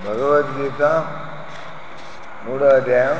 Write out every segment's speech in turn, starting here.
భగవద్గీత మూడో అధ్యాయం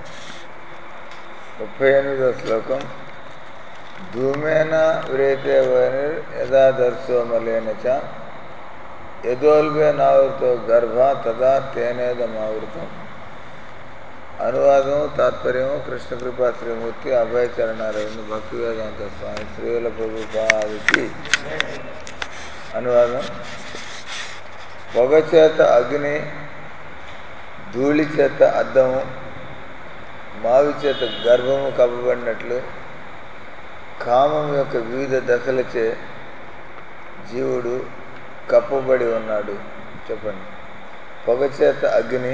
ముప్పై ఎనిమిదో శ్లోకం ధూమేన వ్రేతే వని యథాదర్శో మలేన చ యదోల్బేనావృతో గర్భ తదా తేనేదమావృతం అనువాదం తాత్పర్యం కృష్ణ కృపా శ్రీమూర్తి అభయచరణారవింద భక్తి వేదాంత స్వామి శ్రీల ప్రభుపాదికి అనువాదం పొగ చేత అగ్ని ధూళి చేత అద్దము మావి చేత గర్భము కప్పబడినట్లు కామం యొక్క వివిధ దశలచే జీవుడు కప్పబడి ఉన్నాడు చెప్పండి పొగ చేత అగ్ని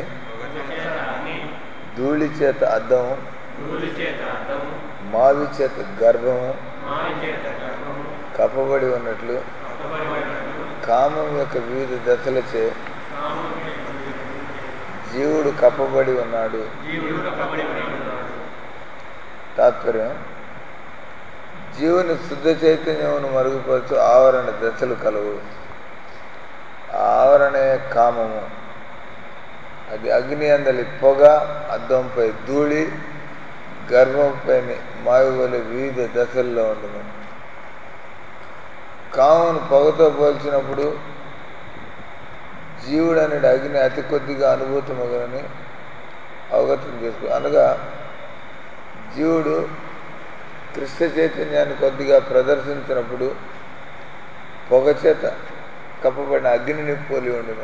ధూళి చేత అద్దము ధూళి చేత అద్దము మావి చేత గర్భము మాయ చేత గర్భము కప్పబడి ఉన్నట్లు కప్పబడినట్లు కామం యొక్క వివిధ దశలచే కామం యొక్క జీవుడు కప్పబడి ఉన్నాడు జీవుడు కప్పబడి ఉన్నాడు తాత్పర్యం జీవుని శుద్ధ చైతన్యమును మరుగుపరచు ఆవరణ దశలు కలవు ఆ ఆవరణే కామము అది అగ్ని అందలి పొగ అద్దంపై ధూళి గర్భంపై మాయువలి వివిధ దశల్లో ఉండును కామను పొగతో పోల్చినప్పుడు జీవుడు అనేది అగ్ని అతి కొద్దిగా అనుభూతమగనని అవగతం చేసుకో అనగా జీవుడు కృష్ణ చైతన్యాన్ని కొద్దిగా ప్రదర్శించినప్పుడు పొగ చేత కప్పబడిన అగ్నిని పోలి ఉండును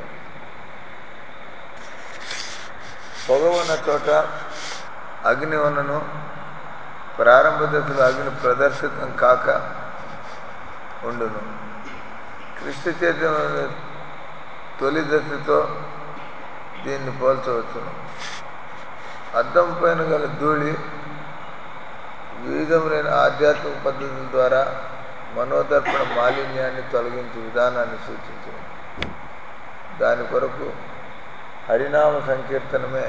పొగ ఉన్న చోట అగ్ని ఉన్నను ప్రారంభ దశలో అగ్ని ప్రదర్శితం కాక ఉండును కృష్ణ చైతన్య తొలి దశతో దీన్ని పోల్చవచ్చును అద్దం పైన గల ధూళి వివిధములైన ఆధ్యాత్మిక పద్ధతుల ద్వారా మనోదర్పణ మాలిన్యాన్ని తొలగించే విధానాన్ని సూచించను దాని కొరకు హరినామ సంకీర్తనమే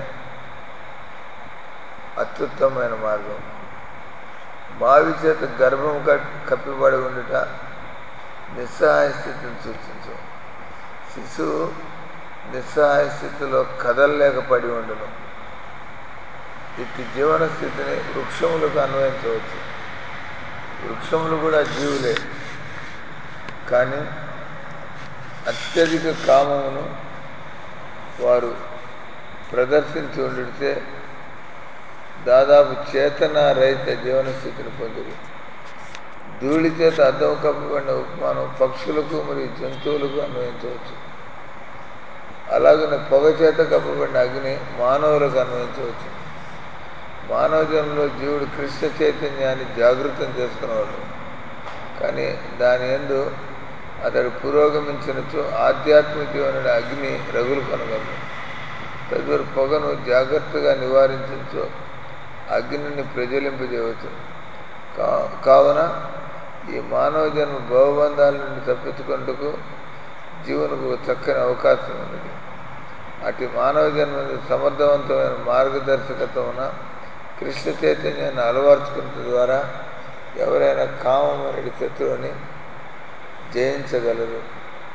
అత్యుత్తమైన మార్గం మావి చేత గర్భం కప్పిబడి ఉండుట నిస్సహాయ స్థితిని సూచించు శిశువు నిస్సహాయ స్థితిలో కదలలేక పడి ఉండును ఇట్టి జీవన స్థితిని వృక్షములకు అన్వయించవచ్చు వృక్షములు కూడా జీవులే కానీ అత్యధిక కామమును వారు ప్రదర్శించి ఉండితే దాదాపు చేతన రహిత జీవన స్థితిని పొందిరు ధూళి చేత అద్దం కప్పబడిన ఉపమానం పక్షులకు మరియు జంతువులకు అన్వయించవచ్చు అలాగనే పొగ చేత కప్పబడిన అగ్ని మానవులకు అన్వయించవచ్చు మానవ జన్మలో జీవుడు కృష్ణ చైతన్యాన్ని జాగృతం చేసుకునేవాడు కానీ దాని ఎందు అతడు పురోగమించినచో ఆధ్యాత్మిక జీవనుడి అగ్ని రగులు కొనగలడు తదుపరి పొగను జాగ్రత్తగా నివారించో అగ్నిని ప్రజ్వలింపజేయవచ్చు కా కావున ఈ మానవ జన్మ భవబంధాల నుండి తప్పించుకుంటకు జీవనకు ఒక చక్కని అవకాశం ఉన్నది అటు మానవ జన్మ సమర్థవంతమైన మార్గదర్శకత్వమున కృష్ణ చైతన్యాన్ని అలవర్చుకున్న ద్వారా ఎవరైనా కామమనుడి శత్రువుని జయించగలరు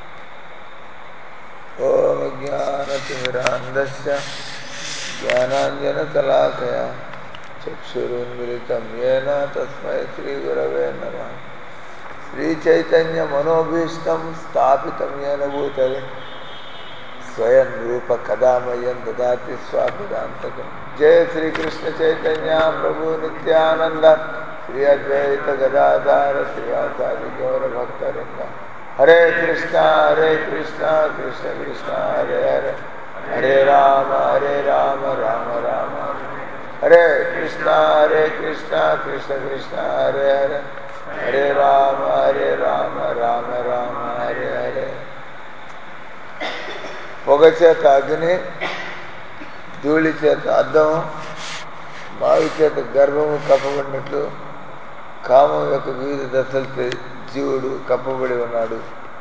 ఓం జ్ఞానతిమిరాంధస్య జ్ఞానాంజనతలాకయ చక్షురున్మిలితం ఏన తస్మై శ్రీగురవే నమ శ్రీచైతన్యమనోభీష్టం స్థాపితం ఏన భూతలే స్వయం రూప కదామయం దదాతి స్వాపదాంతకం జయ శ్రీకృష్ణ చైతన్య ప్రభు నిత్యానంద శ్రీ అద్వైత గదాధార శ్రీవాసాది గౌర భక్తవృంద హరే కృష్ణ హరే కృష్ణ కృష్ణ కృష్ణ హరే హరే హరే రామ హరే రామ రామ రామ హరే కృష్ణ హరే కృష్ణ కృష్ణ కృష్ణ హరే హరే హరే రామ హరే రామ రామ రామ హరే హరే పొగ చేత అగ్ని ధూళి చేత అద్దం మావి చేత గర్భము కప్పబడినట్లు కామం యొక్క వివిధ దశలతో జీవుడు కప్పబడి ఉన్నాడు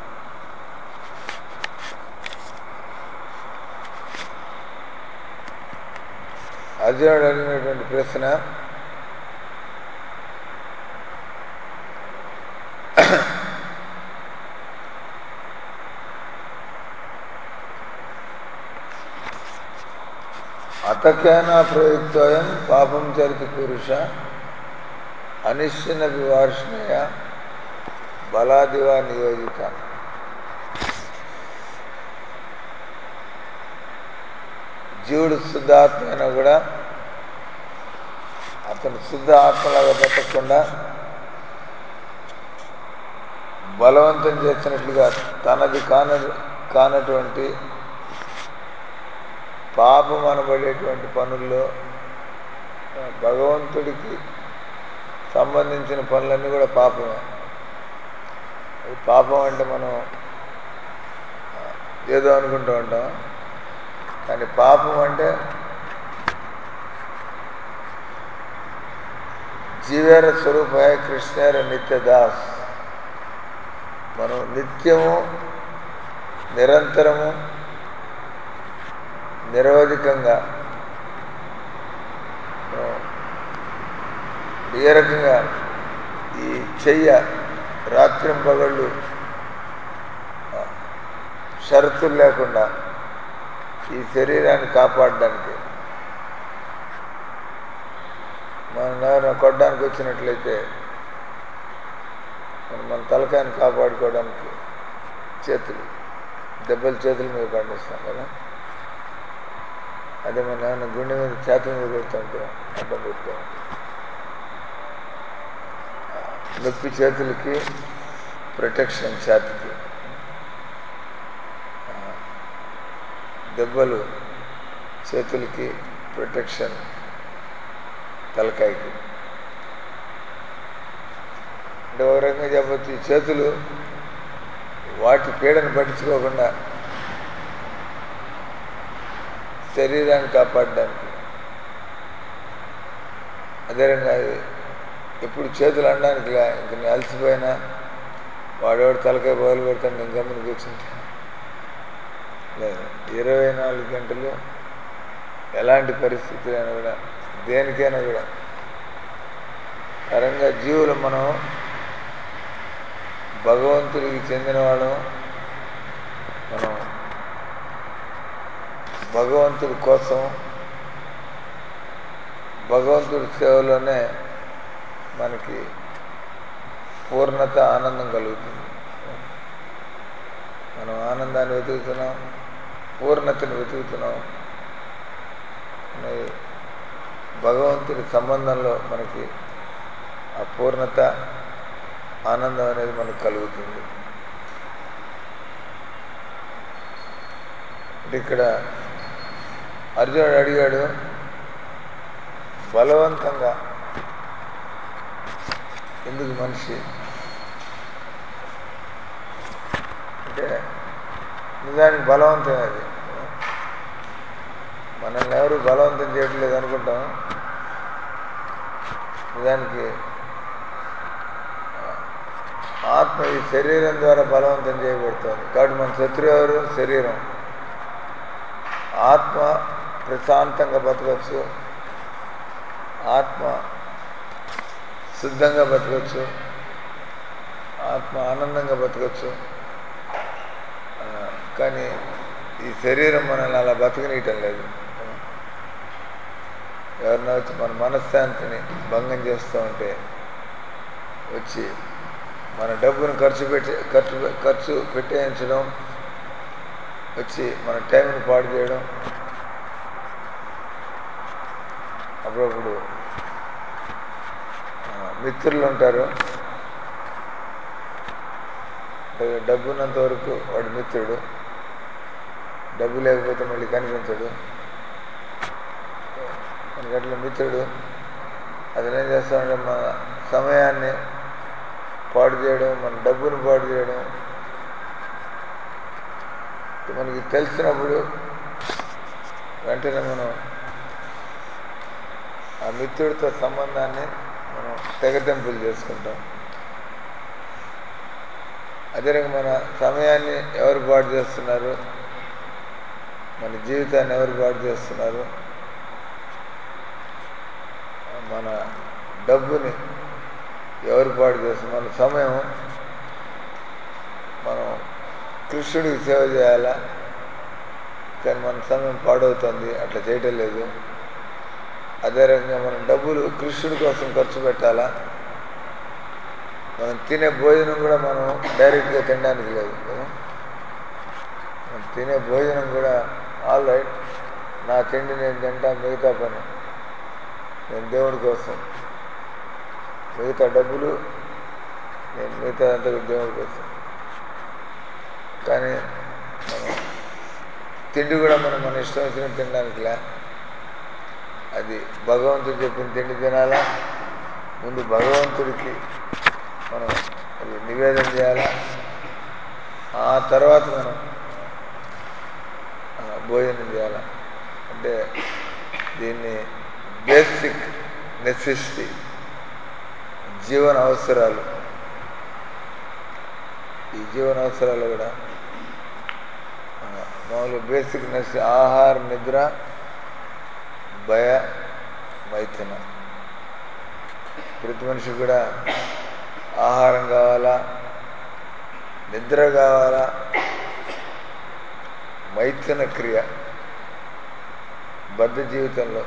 అర్జునుడు అడిగినటువంటి ప్రశ్న అతకేన ప్రయుక్తోయం పాపం చరితి పురుష అనిశ్చిన వివార్ష్ణయ బలాదివా నియోజిత జీవుడు శుద్ధాత్మ అయినా కూడా అతను శుద్ధ ఆత్మలాగా బతకకుండా బలవంతం చేసినట్లుగా తనది కాన కానటువంటి పాపం అనబడేటువంటి పనుల్లో ఆ, భగవంతుడికి సంబంధించిన పనులన్నీ కూడా పాపమే అది పాపం అంటే మనం ఆ, ఏదో అనుకుంటూ ఉంటాం కానీ పాపం అంటే జీవేర స్వరూపాయ కృష్ణేర నిత్యదాస్ మనం నిత్యము నిరంతరము నిరవధికంగా మనం ఏ రకంగా ఈ చెయ్య రాత్రింపగళ్ళు ఆ, షరతులు లేకుండా ఈ శరీరాన్ని కాపాడడానికి మనం ఎవరైనా కొట్టడానికి వచ్చినట్లయితే మనం మన తలకాయని కాపాడుకోవడానికి చేతులు దెబ్బలు చేతుల మీద పండిస్తాం కదా అదే మన ఏమైనా గుండె మీద చేతుల మీద కొడుతుంటే అడ్డం పెడుతూ ఉంటాం ఆ, నొప్పి చేతులకి ప్రొటెక్షన్ ఛాతికి ఆ, దెబ్బలు చేతులకి ప్రొటెక్షన్ తలకాయకి అంటే ఒక రకంగా చెప్పచ్చు ఈ చేతులు వాటి పీడను పట్టించుకోకుండా శరీరాన్ని కాపాడడానికి అదేవిధంగా అది ఎప్పుడు చేతులు అనడానికి లే ఇంక నేను అలసిపోయినా వాడేవాడు తలకాయ బదులు పెడతాను నేను గమ్మున కూర్చుంటే లేదు ఇరవై నాలుగు గంటలు ఎలాంటి పరిస్థితులైనా కూడా దేనికైనా కూడా పరంగా జీవులు మనం భగవంతుడికి చెందిన వాళ్ళం మనం భగవంతుడి కోసం భగవంతుడి సేవలోనే మనకి పూర్ణత ఆనందం కలుగుతుంది మనం ఆనందాన్ని వెతుకుతున్నాం పూర్ణతను వెతుకుతున్నాం మన ఈ భగవంతుడి సంబంధంలో మనకి ఆ పూర్ణత ఆనందం అనేది మనకు కలుగుతుంది అంటే ఇక్కడ అర్జునుడు అడిగాడు బలవంతంగా ఎందుకు మనిషి అంటే నిజానికి బలవంతమే అది మనల్ని ఎవరు బలవంతం చేయట్లేదు అనుకుంటాం నిజానికి ఆత్మ ఈ శరీరం ద్వారా బలవంతం చేయబడుతుంది కాబట్టి మన శత్రువు ఎవరు శరీరం ఆత్మ ప్రశాంతంగా బతకచ్చు ఆత్మ శుద్ధంగా బతకచ్చు ఆత్మ ఆనందంగా బతకచ్చు ఆ, కానీ ఈ శరీరం మనల్ని అలా బతకనీయటం లేదు ఎవరినో వచ్చి మన మనశ్శాంతిని భంగం చేస్తూ ఉంటే వచ్చి మన డబ్బును ఖర్చు పెట్టి ఖర్చు ఖర్చు పెట్టేయించడం వచ్చి మన టైంని పాడు చేయడం అప్పుడప్పుడు ఆ, మిత్రులు ఉంటారు అంటే డబ్బు ఉన్నంత వరకు వాడు మిత్రుడు డబ్బు లేకపోతే మళ్ళీ కనిపించడు మనకి అట్లా మిత్రుడు అతను ఏం చేస్తాడంటే మన సమయాన్ని పాడు చేయడం మన డబ్బును పాడు చేయడం మనకి తెలిసినప్పుడు వెంటనే మనం ఆ మిత్రుడితో సంబంధాన్ని మనం తెగతెంపులు చేసుకుంటాం అదే రకంగా మన సమయాన్ని ఎవరు పాడు చేస్తున్నారు మన జీవితాన్ని ఎవరు పాడు చేస్తున్నారు మన డబ్బుని ఎవరు పాడు చేస్తున్నారు మన సమయం మనం కృష్ణుడికి సేవ చేయాలా కానీ మన సమయం పాడవుతుంది అట్లా చేయటం లేదు అదే రకంగా మనం డబ్బులు కృష్ణుడి కోసం ఖర్చు పెట్టాలా మనం తినే భోజనం కూడా మనం డైరెక్ట్గా తినడానికి లేదు కదా మనం తినే భోజనం కూడా ఆల్ రైట్ నా తిండి నేను తింటా మిగతా పని నేను దేవుడి కోసం మిగతా డబ్బులు నేను మిగతా అంతా కూడా దేవుడి కోసం కానీ మనం తిండి కూడా మనం మన ఇష్టం వచ్చినట్టు తినడానికి లే అది భగవంతుడు చెప్పిన తిండి తినాలా ముందు భగవంతుడికి మనం అది నివేదన చేయాలా ఆ తర్వాత మనం ఆ, భోజనం చేయాలా అంటే దీన్ని బేసిక్ నెసెసిటీ జీవన అవసరాలు ఈ జీవన అవసరాలు కూడా ఆ, మామూలుగా బేసిక్ నెసెసిటీ ఆహార నిద్ర భయ మైథున ప్రతి మనిషికి కూడా ఆహారం కావాలా నిద్ర కావాలా మైథున క్రియ బద్ధ జీవితంలో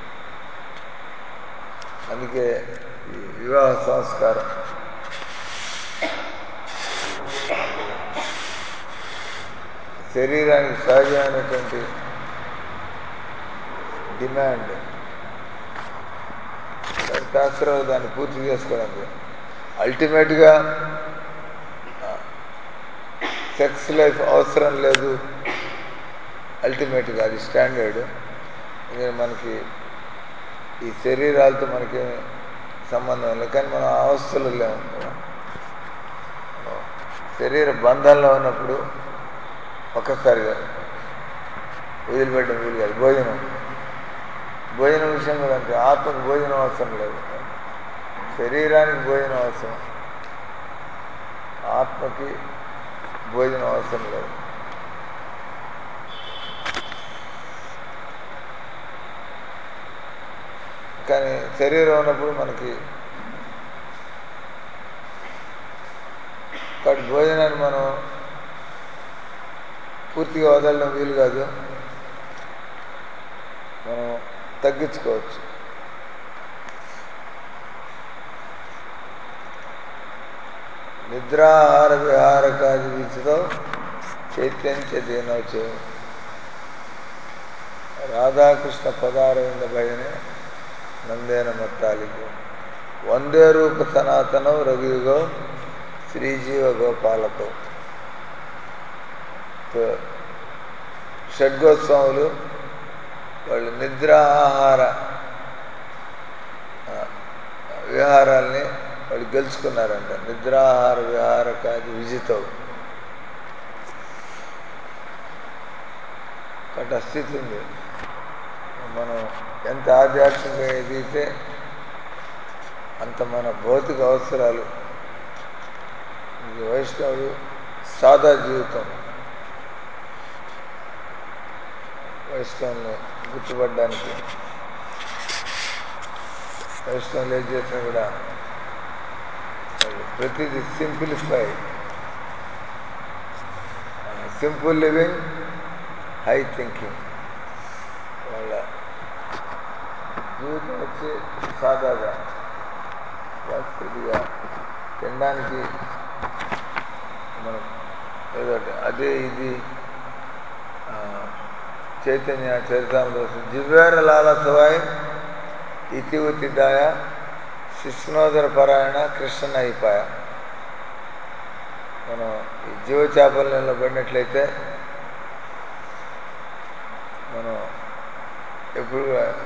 అందుకే ఈ వివాహ సంస్కారం శరీరానికి సహజమైనటువంటి డిమాండ్ శాస్త్రాలు దాన్ని పూర్తి చేసుకోవడానికి అల్టిమేట్గా సెక్స్ లైఫ్ అవసరం లేదు అల్టిమేట్గా అది స్టాండర్డ్ ఇది మనకి ఈ శరీరాలతో మనకి సంబంధం లేదు కానీ మనం ఆ అవస్థలు లేము కదా మనం శరీర బంధంలో ఉన్నప్పుడు ఒక్కసారిగా వదిలిపెట్టడం వీలు కాదు భోజనం భోజనం విషయం కూడా అంతే ఆత్మకు భోజనం అవసరం లేదు శరీరానికి భోజనం అవసరం ఆత్మకి భోజనం అవసరం లేదు కానీ శరీరం ఉన్నప్పుడు మనకి కాబట్టి భోజనాన్ని మనం పూర్తిగా వదలడం వీలు కాదు మనం తగ్గించుకోవచ్చు నిద్రాహార విహారకాది వీచితో చైత్యంచ దీనోచే రాధాకృష్ణ పదారవింద భజనే నందేన మత్తాలికి వందే రూప సనాతనం రఘుయుగం శ్రీజీవ గోపాలకం తో- షడ్గోత్సవములు వాళ్ళు నిద్ర ఆహార ఆ, విహారాల్ని వాళ్ళు గెలుచుకున్నారంట నిద్రాహార విహార కాది విజితం కాబట్టి ఆ స్థితి ఉంది మనం ఎంత ఆధ్యాత్మికంగా ఎదిగితే అంత మన భౌతిక అవసరాలు ఇది వైష్ణవుడు సాదా జీవితం వైష్ణవుల్ని గుర్తుపడడానికి వైష్ణవులు ఏం చేసినా కూడా వాళ్ళు ప్రతిదీ simplify simple living high thinking వాళ్ళ జీవితం వచ్చి సాదాగా ప్లస్ కొద్దిగా తినడానికి మనం ఏదో ఒకటి అదే ఇది ఆ, చైతన్య చరితామృతం జివ్వేర లాలసవాయి ఇతి ఉతిదాయ శిష్ణోదర పరాయణ కృష్ణ అయిపోయా మనం ఈ జీవ చేపల నీళ్ళలో పడినట్లయితే మనం ఎప్పుడు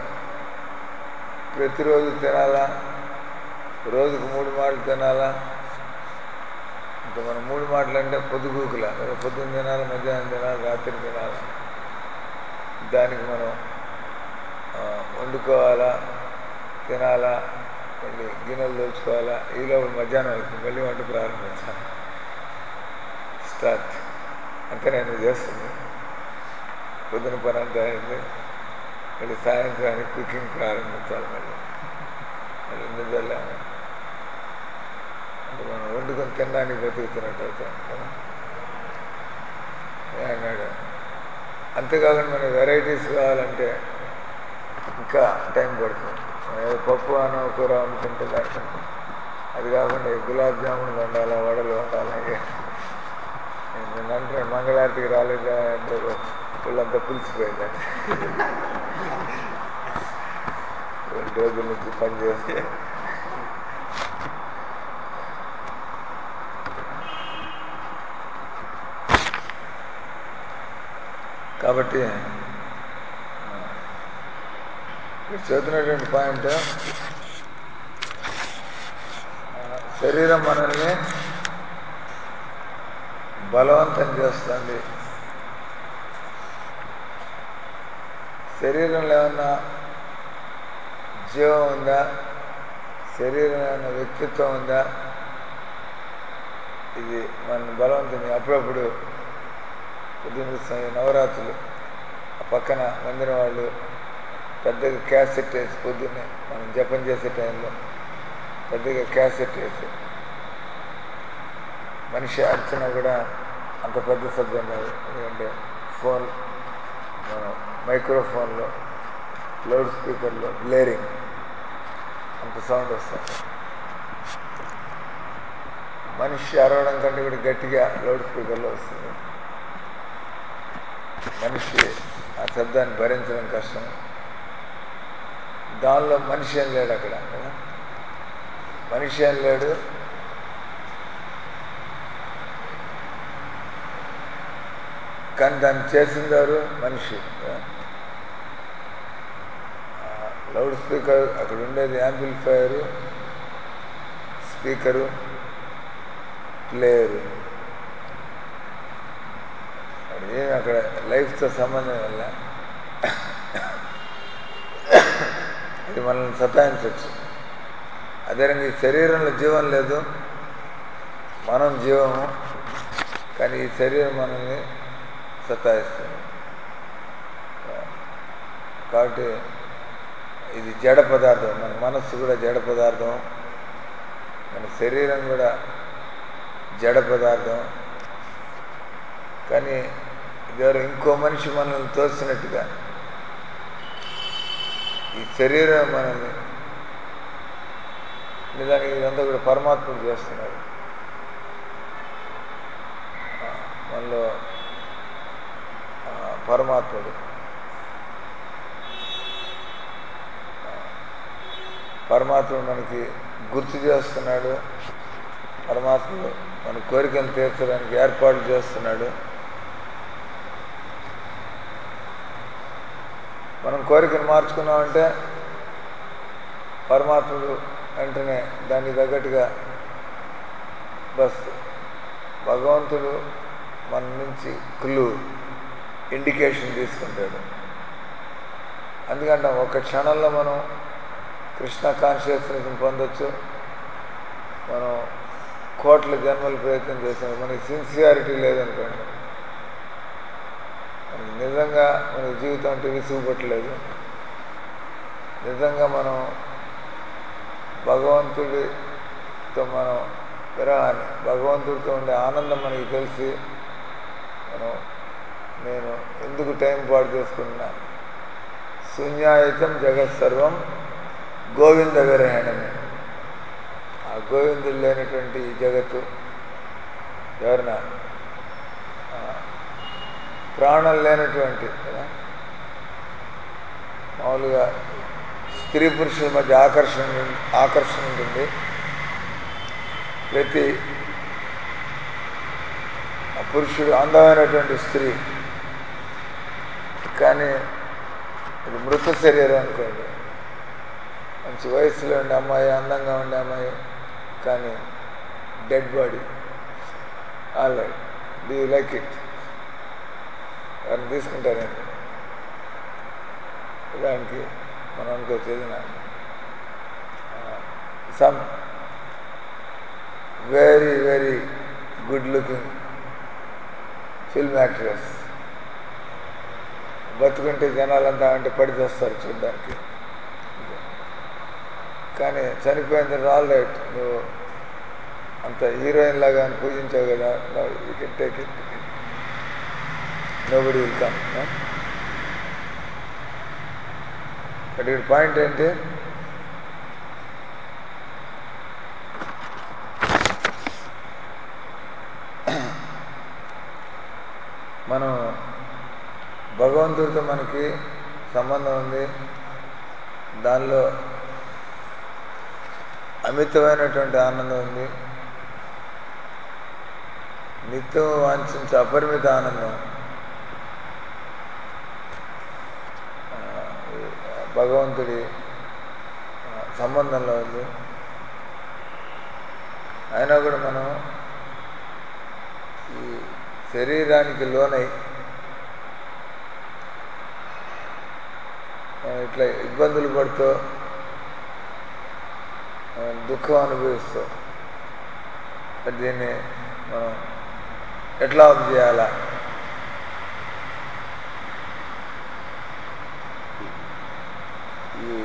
ప్రతిరోజు తినాలా రోజుకు మూడు మాటలు తినాలా ఇంకా మనం మూడు మాటలు అంటే పొద్దుగూకుల కదా పొద్దున్న తినాలి మధ్యాహ్నం తినాలి రాత్రి తినాలి దానికి మనం ఆ, వండుకోవాలా తినాలా మళ్ళీ గిన్నెలు దోచుకోవాలా ఈలోపు మధ్యాహ్నం అవుతుంది మళ్ళీ వంట ప్రారంభించాలి స్టార్ట్ అంతే నేను చేస్తుంది పొద్దున పని అంతా అయింది మళ్ళీ సాయంత్రానికి కుకింగ్ ప్రారంభించాలి మళ్ళీ మళ్ళీ నిద్రలేము అంటే మనం వండుకొని తినడానికి బతుకుతున్నట్టు అవుతాం కదా ఏ అన్నాడు అంతేకాకుండా మనకి వెరైటీస్ కావాలంటే ఇంకా టైం పడుతుంది మనం ఏదో పప్పు అన్నం కూర వండుకుంటే దానికన్నా అది కాకుండా ఈ గులాబ్ జామున్లు వండాలా వడలు వండాలా ఇక నేను అంటున్నాను మంగళారతికి రాలేదా అంటే వీళ్ళంతా పులిసిపోయిందంటే రెండు రోజుల నుంచి పని చేస్తే కాబట్టి ఇక్కడ చదువుతున్నటువంటి పాయింట్ ఆ, శరీరం మనల్ని బలవంతం చేస్తుంది శరీరంలో ఏమన్నా జీవం ఉందా శరీరం ఏమన్నా వ్యక్తిత్వం ఉందా ఇది మన బలవంతం అప్పుడప్పుడు పొద్దున్న చూస్తాం ఈ నవరాత్రులు ఆ పక్కన మందిరం వాళ్ళు పెద్దగా క్యాసెట్ వేసి పొద్దున్నే మనం జపం చేసే టైంలో పెద్దగా క్యాసెట్ వేసి మనిషి అర్చన కూడా అంత పెద్ద శబ్దం కాదు ఎందుకంటే ఫోన్ మన మైక్రోఫోన్లో లౌడ్ స్పీకర్లో బ్లేరింగ్ అంత సౌండ్ వస్తుంది మనిషి అరవడం కంటే కూడా గట్టిగా లౌడ్ స్పీకర్లో వస్తుంది మనిషి ఆ శబ్దాన్ని భరించడం కష్టం దానిలో మనిషి ఏం లేడు అక్కడ కదా మనిషి ఏం లేడు కానీ దాన్ని చేసిందారు మనిషి కదా? ఆ లౌడ్ స్పీకర్ అక్కడ ఉండేది యాంప్లిఫైయరు స్పీకరు ప్లేయరు అది ఏమి అక్కడ లైఫ్తో సంబంధం వల్ల అది మనల్ని సతాయించవచ్చు అదే రంగా ఈ శరీరంలో జీవం లేదు మనం జీవము కానీ ఈ శరీరం మనల్ని సతాయిస్తుంది కాబట్టి ఇది జడ పదార్థం మన మనస్సు కూడా జడ పదార్థం మన శరీరం కూడా జడ పదార్థం కానీ ఇదివరకు ఇంకో మనిషి మనల్ని తోసినట్టుగా ఈ శరీరం మనల్ని నిజానికి ఇదంతా కూడా పరమాత్ముడు చేస్తున్నాడు ఆ, మనలో ఆ, పరమాత్ముడు ఆ, పరమాత్ముడు మనకి గుర్తు చేస్తున్నాడు పరమాత్ముడు మన కోరికలు తీర్చడానికి ఏర్పాటు చేస్తున్నాడు మనం కోరికను మార్చుకున్నామంటే పరమాత్ముడు వెంటనే దానికి తగ్గట్టుగా బస్ భగవంతుడు మన నుంచి క్లూ ఇండికేషన్ తీసుకుంటాడు అందుకంటే ఒక క్షణంలో మనం కృష్ణ కాన్షియస్నెస్ని పొందొచ్చు మనం కోట్ల జన్మల ప్రయత్నం చేసాం మనకి సిన్సియారిటీ లేదనుకోండి మనకి నిజంగా మన జీవితం అంటే విసుగుపట్టలేదు నిజంగా మనం భగవంతుడితో మనం విరహాన్ని భగవంతుడితో ఉండే ఆనందం మనకి తెలిసి మనం నేను ఎందుకు టైం పాడు చేసుకున్నా శూన్యాయుతం జగత్ సర్వం గోవింద విరహణమే ఆ గోవిందుడు లేనటువంటి ఈ జగత్తు ఎవరినా ఆ, ప్రాణం లేనటువంటి కదా మామూలుగా స్త్రీ పురుషుల మధ్య ఆకర్షణ ఆకర్షణ ఉంటుంది ప్రతి ఆ పురుషుడు అందమైనటువంటి స్త్రీ కానీ ఇది మృత శరీరం అనుకోండి మంచి వయసులో ఉండే అమ్మాయి అందంగా ఉండే అమ్మాయి కానీ dead body all right do you like it ఎవరిని తీసుకుంటారండి దానికి మనం అనుకోవచ్చు ఏదైనా some very very good looking film actress బతుకుంటే జనాలంతా అంటే పడి చేస్తారు చూడ్డానికి కానీ చనిపోయిన తర్వాత ఆల్ రైట్ నువ్వు అంత హీరోయిన్ లాగా అని పూజించావు కదా you can take it nobody will come ఇక్కడ పాయింట్ ఏంటి మనం భగవంతుడితో మనకి సంబంధం ఉంది దానిలో అమితమైనటువంటి ఆనందం ఉంది నిత్యం వాంఛించే అపరిమిత ఆనందం ఆ, ఈ భగవంతుడి ఆ, సంబంధంలో ఉంది అయినా కూడా మనం ఈ శరీరానికి లోనై మనం ఇట్లా ఇబ్బందులు పడుతూ ఆ, దుఃఖం అనుభవిస్తూ మరి దీన్ని మనం ఎట్లా ఆఫ్ చేయాలా ఈ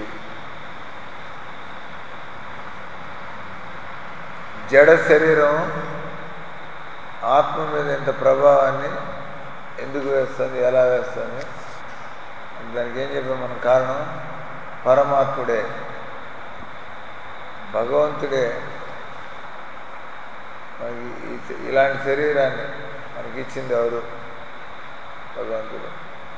జడ శరీరం ఆత్మ మీద ఇంత ప్రభావాన్ని ఎందుకు వేస్తుంది ఎలా వేస్తుంది దానికి ఏం చెప్పాం మనం కారణం పరమాత్ముడే భగవంతుడే మనకి ఈ- ఇలాంటి శరీరాన్ని మనకి ఇచ్చింది ఎవరు భగవంతుడు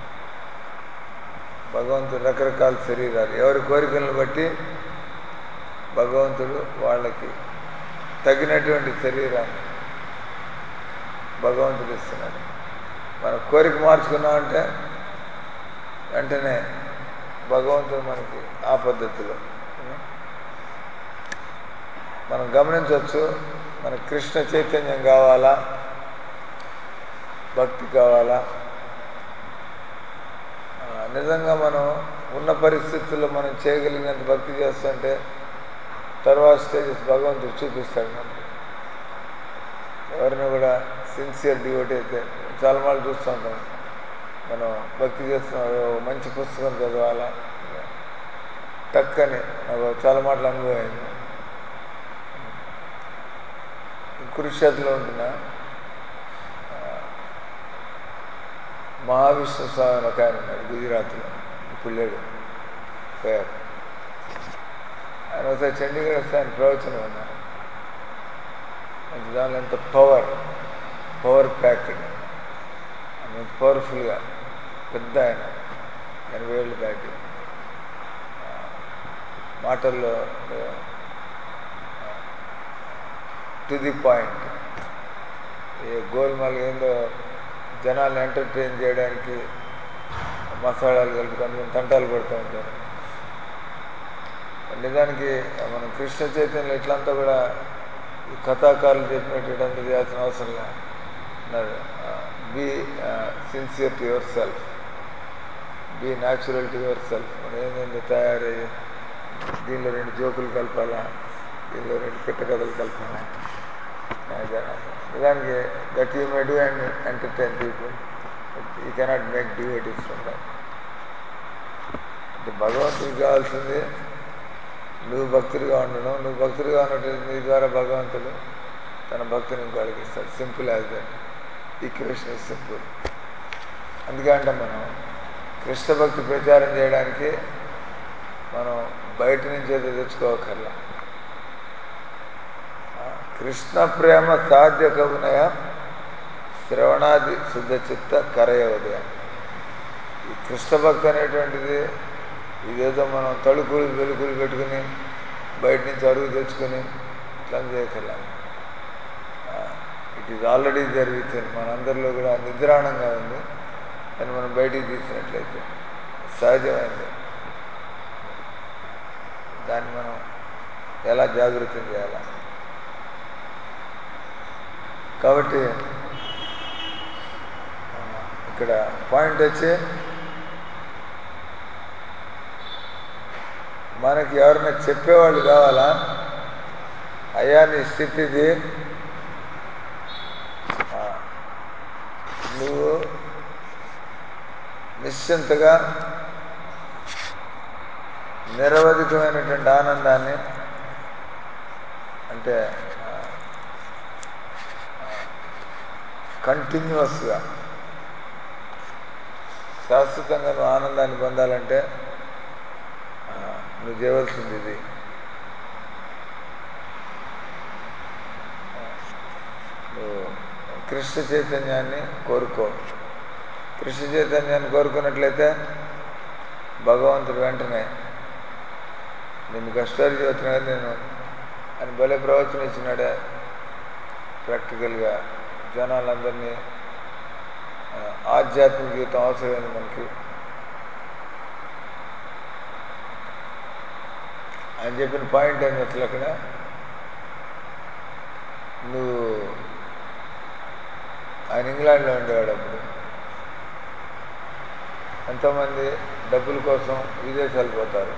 భగవంతుడు రకరకాల శరీరాలు ఎవరి కోరికలను బట్టి భగవంతుడు వాళ్ళకి తగినటువంటి శరీరాన్ని భగవంతుడు ఇస్తున్నాడు మన కోరిక మార్చుకున్నామంటే వెంటనే భగవంతుడు మనకి ఆ పద్ధతిలో మనం గమనించవచ్చు మన కృష్ణ చైతన్యం కావాలా భక్తి కావాలా ఆ, నిజంగా మనం ఉన్న పరిస్థితుల్లో మనం చేయగలిగినంత భక్తి చేస్తుంటే తర్వాత స్టేజెస్ భగవంతుడు చూపిస్తాడు మనకి ఎవరిని కూడా సిన్సియర్ డివోటీ అయితే చాలా వాళ్ళు చూస్తూ ఉంటాం మనం భక్తి చేస్తున్నాం ఓ మంచి పుస్తకం చదవాలా టక్కని నాకు చాలా మాటలు అనుభవం అయింది కురుక్షేత్రలో ఉంటున్నా ఆ, మహావిష్ణు స్వామి అని ఒక ఆయన ఉన్నాడు గుజరాత్లో ఇప్పుడు లేడు పోయారు ఆయన ఒకసారి చండీగఢ్ వస్తే ఆయన ప్రవచనం అన్నారు మంచి దానిలో ఎంత పవర్ పవర్ ప్యాక్డ్ మంచి పవర్ఫుల్గా పెద్ద ఆయన ఎనభై ఏళ్ళు దాటి ఆ, మాటల్లో టు ది పాయింట్ ఏ గోల్మాల్ ఏందో జనాల్ని ఎంటర్టైన్ చేయడానికి మసాలాలు కలిపి కొంతమంది తంటాలు పడుతూ ఉంటారు నిజానికి మనం కృష్ణ చైతన్యం ఇట్లంతా కూడా ఈ కథాకారులు చెప్పినట్టు ఇదంతా చేయాల్సిన అవసరం లేదు be sincere to yourself be natural to yourself మనం ఏంటంటే తయారయ్యి దీనిలో రెండు జోకులు కలపాలా దీనిలో రెండు పిట్ట కథలు కలపాలా నిజానికి that you may do and entertain people you cannot make devotees from that అంటే భగవంతుడికి కావాల్సింది నువ్వు భక్తుడిగా ఉండడం నువ్వు భక్తుడిగా ఉన్నట్టు నీ ద్వారా భగవంతుడు తన భక్తుని ఇంకోళ్ళకి ఇస్తాడు simple as that equation is simple అందుకే అంటే మనం కృష్ణ భక్తి ప్రచారం చేయడానికి మనం బయట నుంచి ఏదో తెచ్చుకోకర్లా ఆ, కృష్ణ ప్రేమ సాధ్య కవునయ శ్రవణాది శుద్ధ చిత్త కరయోదయ ఈ కృష్ణ భక్తి అనేటువంటిది ఇదేదో మనం తలుపులు వెలుగులు పెట్టుకుని బయట నుంచి అరుగు తెచ్చుకొని ఇట్లా చేయకర్లా it is already there with మనందరిలో కూడా నిద్రాణంగా ఉంది అని మనం బయటికి తీసినట్లయితే సహజమైంది దాన్ని మనం ఎలా జాగృతం చేయాలి కాబట్టి ఆ, ఇక్కడ పాయింట్ వచ్చి మనకి ఎవరైనా చెప్పేవాళ్ళు కావాలా అయ్యా నీ స్థితిది ఆ, నువ్వు నిశ్చింతగా నిరవధికమైనటువంటి ఆనందాన్ని అంటే కంటిన్యూస్గా శాశ్వతంగా నువ్వు ఆనందాన్ని పొందాలంటే నువ్వు చేయవలసింది ఇది నువ్వు కృష్ణ చైతన్యాన్ని కోరుకో కృష్ణ చైతన్యాన్ని కోరుకున్నట్లయితే భగవంతుడు వెంటనే నేను కష్టాలు చదువుతున్నా నేను అని భలే ప్రవచనం ఇచ్చినాడే ప్రాక్టికల్గా జనాలందరినీ ఆ, ఆధ్యాత్మిక జీవితం అవసరమైంది మనకి ఆయన చెప్పిన పాయింట్ ఏంది అసలు అక్కడ నువ్వు ఆయన ఇంగ్లాండ్లో ఉండేవాడు అప్పుడు ఎంతోమంది డబ్బుల కోసం విదేశాలు పోతారు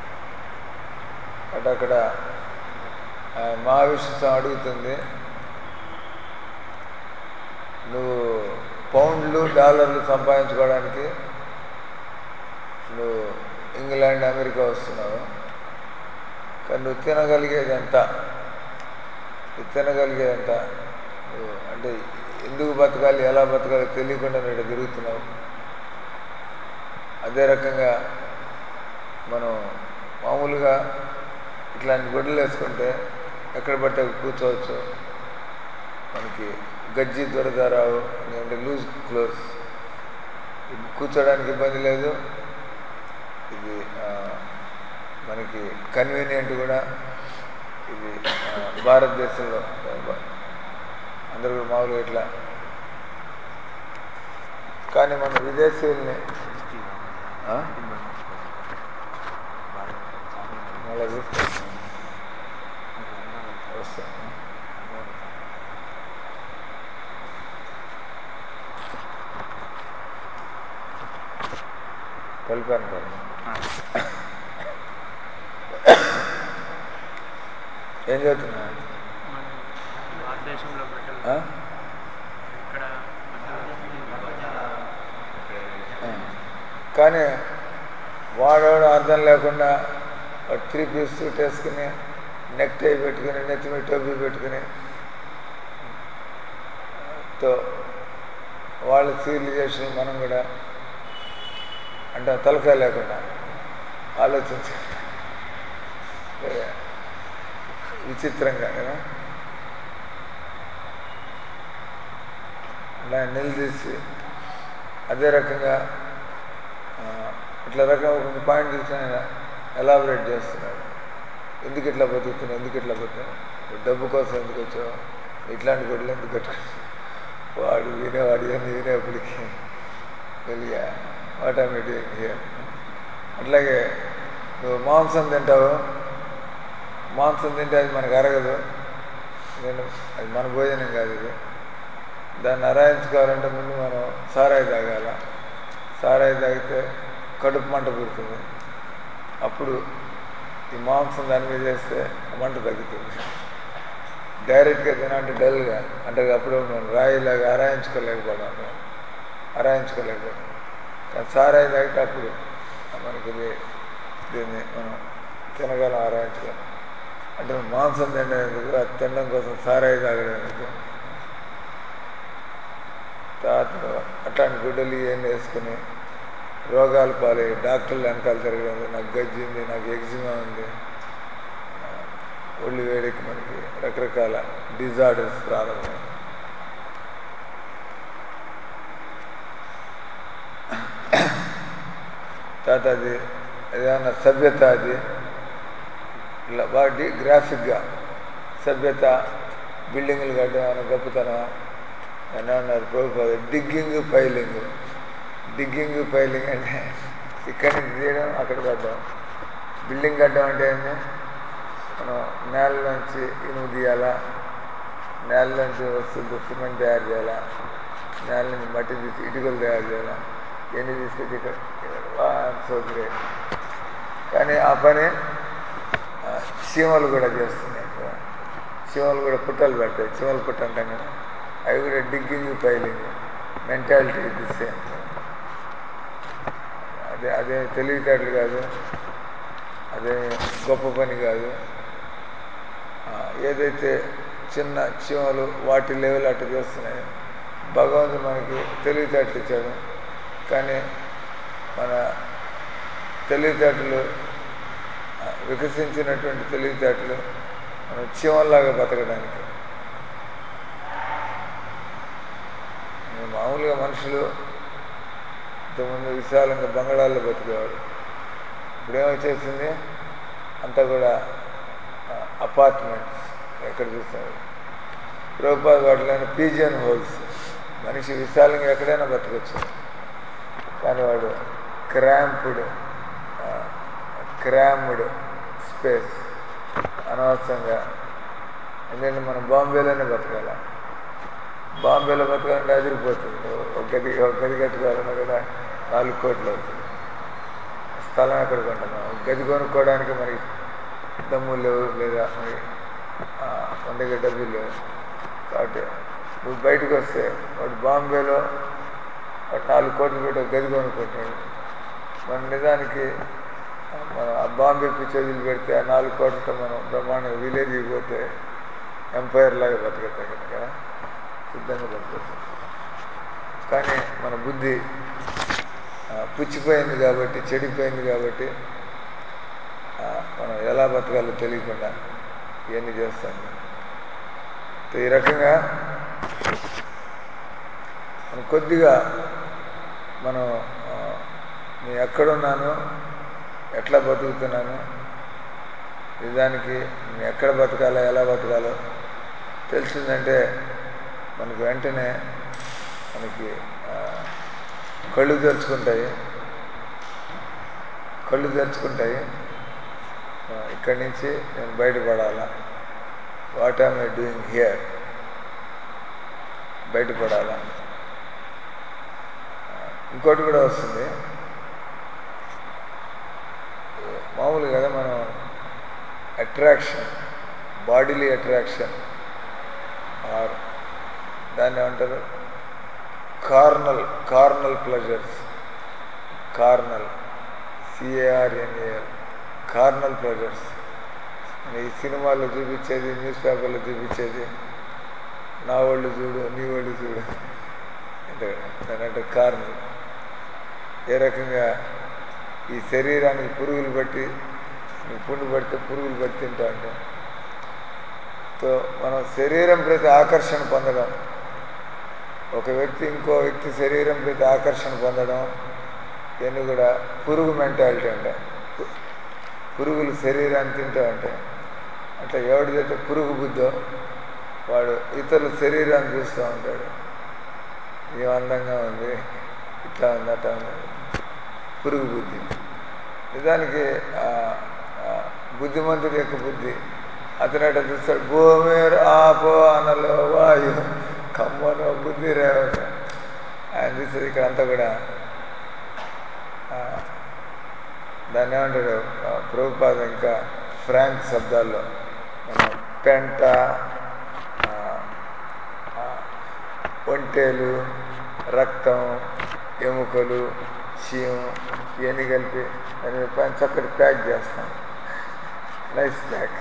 అటు అక్కడ ఆ, మహావిష్ణు అడుగుతుంది నువ్వు పౌండ్లు డాలర్లు సంపాదించుకోవడానికి నువ్వు ఇంగ్లాండ్ అమెరికా వస్తున్నావు కానీ నువ్వు తినగలిగేది ఎంత నువ్వు తినగలిగేది ఎంత నువ్వు అంటే ఎందుకు బతకాలి ఎలా బతకాలి తెలియకుండా నేను తిరుగుతున్నావు అదే రకంగా మనం మామూలుగా ఇట్లాంటి గొడ్డలు వేసుకుంటే ఎక్కడ పడితే అక్కడ కూర్చోవచ్చు మనకి గజ్జి దొరదారావు అంటే లూజ్ క్లోజ్ కూర్చోడానికి ఇబ్బంది లేదు ఇది ఆ, మనకి కన్వీనియంట్ కూడా ఇది ఆ, భారతదేశంలో అందరూ కూడా మామూలుగా ఇట్లా కానీ మన విదేశీయుల్ని ఆ? మళ్ళా చూస్తాను. వస్తాను కలిపాను కదా ఏం చదువుతున్నా మన భారతదేశంలో బిడ్డలు ఆ? ఇక్కడ ఆ. కానీ వాడవాడు అర్థం లేకుండా వాడు త్రీ పీస్ సూట్ వేసుకుని నెక్ టై పెట్టుకుని నెత్తి మీద టోపీ పెట్టుకుని తో వాళ్ళ సివిలైజేషన్ మనం కూడా అంటే తలకాయ లేకుండా ఆలోచించి సరే. విచిత్రంగా కదా అలా నిలదీసి అదే రకంగా ఆ, ఇట్లా రకంగా ఒక పాయింట్ తీసుకుని ఆయన ఎలాబరేట్ చేస్తున్నాడు ఎందుకు ఇట్లా బతుకుతున్నావు ఎందుకు ఇట్లా బతుకుతున్నావు నువ్వు డబ్బు కోసం ఎందుకు వచ్చావు ఇట్లాంటి గొడ్లు ఎందుకు కట్టుకున్నావు వాడు వినేవాడు ఇవన్నీ వినేప్పటికీ వెలిగా ఆటోమేటిక్ అట్లాగే నువ్వు మాంసం తింటావు మాంసం తింటే అది మనకు అరగదు నేను అది మన భోజనం కాదు ఇది దాన్ని అరాయించుకోవాలంటే ముందు మనం సారాయి తాగాల సారాయి తాగితే కడుపు మంట పుడుతుంది అప్పుడు ఈ మాంసం దాని మీద వేస్తే ఆ మంట తగ్గుతుంది డైరెక్ట్గా తినంటే డల్గా అంటే అప్పుడు మనం రాయిలాగా అరాయించుకోలేకపోవడం అరాయించుకోలేకపోవడం కానీ సారాయి తాగితే అప్పుడు మనకి ఇది దీన్ని మనం తినగలం ఆరాయించగలం అంటే నువ్వు మాంసం తినడం ఎందుకు అది తినడం కోసం సారాయి తాగడం ఎందుకు తర్వాత అట్లాంటి గుడ్డలు ఇవన్నీ వేసుకుని రోగాలు పాలై డాక్టర్లు వెనకాల తిరగడం లేదు. నాకు గజ్జి ఉంది నాకు ఎగ్జిమా ఉంది ఆ, ఒళ్ళు వేడికి మనకి రకరకాల డిజార్డర్స్ ప్రారంభం తర్వాత అది ఏదైనా సభ్యత అది ఇలా వాటి గ్రాఫిక్గా సభ్యత బిల్డింగులు కట్టడం అన్న గొప్పతనం అని అన్నారు ప్రభుత్వ డిగ్గింగ్ పైలింగ్ డిగ్గింగ్ పైలింగ్ అంటే ఇక్కడి నుంచి తీయడం అక్కడ కట్టడం బిల్డింగ్ కట్టడం అంటే ఏంటి మనం నేలలోంచి ఇనుము తీయాలా నేలలోంచి వస్తువులతో సిమెంట్ తయారు చేయాలా నేల నుంచి మట్టి తీసి ఇటుకలు తయారు చేయాలా ఎన్ని తీసుకొచ్చి ఇక్కడ సోదరే కానీ ఆ పని ఆ, చీమలు కూడా చేస్తున్నాయి కదా. చీమలు కూడా పుట్టలు పెడతాయి చీమల పుట్ట అంటాం కదా అవి కూడా digging piling mentality the same అదే అదే తెలివితేటలు కాదు అదే గొప్ప పని కాదు ఆ, ఏదైతే చిన్న చీమలు వాటి లెవెల్ అట్టు చేస్తున్నాయో భగవంతుడు మనకి తెలివితేటలు ఇచ్చాడు కానీ మన తెలివితేటలు వికసించినటువంటి తెలివితేటలు మనం చీమల్లాగా బతకడానికి ఇంకా మామూలుగా మనుషులు ఇంతకుముందు విశాలంగా బంగాళాల్లో బతికేవారు ఇప్పుడేమొచ్చేసింది అంతా కూడా అపార్ట్మెంట్స్ ఎక్కడ చూస్తారు రూపాయి వాటిలోని పీజియన్ హోల్స్ మనిషి విశాలంగా ఎక్కడైనా బతకచ్చు కానీ వాడు క్రాంప్డ్ క్రామ్డ్ స్పేస్ అనవసరంగా ఎందుకంటే మనం బాంబేలోనే బతకాల బాంబేలో బతకాలంటే అదిరిపోతుంది ఒక గది ఒక గది కట్టుకోవాలన్నా కూడా నాలుగు కోట్లు అవుతుంది స్థలం ఎక్కడ కొంటున్నాం ఒక గది కొనుక్కోవడానికి మనకి దమ్ము లేవు లేదా మరి వందకి డబ్బులు లేవు కాబట్టి నువ్వు బయటకు వస్తే వాడు బాంబేలో వాడు నాలుగు కోట్లు పెట్టి ఒక గది కొనుక్కుంటాడు మన నిజానికి మనం ఆ బాంబే పిచ్చి వదిలి పెడితే ఆ నాలుగు కోట్లతో మనం బ్రహ్మాండంగా విలేజ్కి పోతే ఎంపైర్ లాగా బతకతాం కనుక సిద్ధంగా బతకచ్చు కానీ మన బుద్ధి పుచ్చిపోయింది కాబట్టి చెడిపోయింది కాబట్టి మనం ఎలా బతకాలో తెలియకుండా ఇవన్నీ చేస్తాం ఈ రకంగా మనం కొద్దిగా మనం నేను ఎక్కడున్నాను ఎట్లా బతుకుతున్నాను నిజానికి నేను ఎక్కడ బతకాలో ఎలా బతకాలో తెలిసిందంటే మనకు వెంటనే మనకి కళ్ళు తెరుచుకుంటాయి కళ్ళు తెరుచుకుంటాయి ఇక్కడి నుంచి నేను బయటపడాలా what am I doing here బయటపడాలా ఇంకోటి కూడా వస్తుంది మామూలు కదా మనం అట్రాక్షన్ బాడీలీ అట్రాక్షన్ ఆర్ దాన్ని ఏమంటారు carnal carnal pleasures carnal C A R N A L carnal pleasures ఈ సినిమాల్లో చూపించేది న్యూస్ పేపర్లో చూపించేది నా వాళ్ళు చూడు నీ వాళ్ళు చూడు దాని అంటే కార్నల్ ఏ రకంగా ఈ శరీరానికి పురుగులు బట్టి నువ్వు పుండు పడితే పురుగులు బట్టి తింటా ఉంటాం సో మనం శరీరం ప్రతి ఆకర్షణ పొందడం ఒక వ్యక్తి ఇంకో వ్యక్తి శరీరం ప్రతి ఆకర్షణ పొందడం ఇవన్నీ కూడా పురుగు మెంటాలిటీ అంటాం పురుగులు శరీరాన్ని తింటూ ఉంటాయి అట్లా ఎవడిదైతే పురుగు బుద్ధో వాడు ఇతరుల శరీరాన్ని చూస్తూ ఉంటాడు ఏం అందంగా ఉంది ఇట్లా ఉంది అట్లా ఉంది పురుగు బుద్ధి నిజానికి బుద్ధిమంతుడి యొక్క బుద్ధి అతను అట్లా చూస్తాడు భూమి ఆపో అనలో వాయు కమ్మనో బుద్ధి రేవత ఆయన చూసేది ఇక్కడ అంతా కూడా దాన్ని ఏమంటాడు ప్రభుపాద ఇంకా ఫ్రాంక్ శబ్దాల్లో మనం పెంట ఒంటేలు రక్తం ఎముకలు చీము ఇవన్నీ కలిపి దాని పైన చక్కటి ప్యాక్ చేస్తాం నైస్ ప్యాక్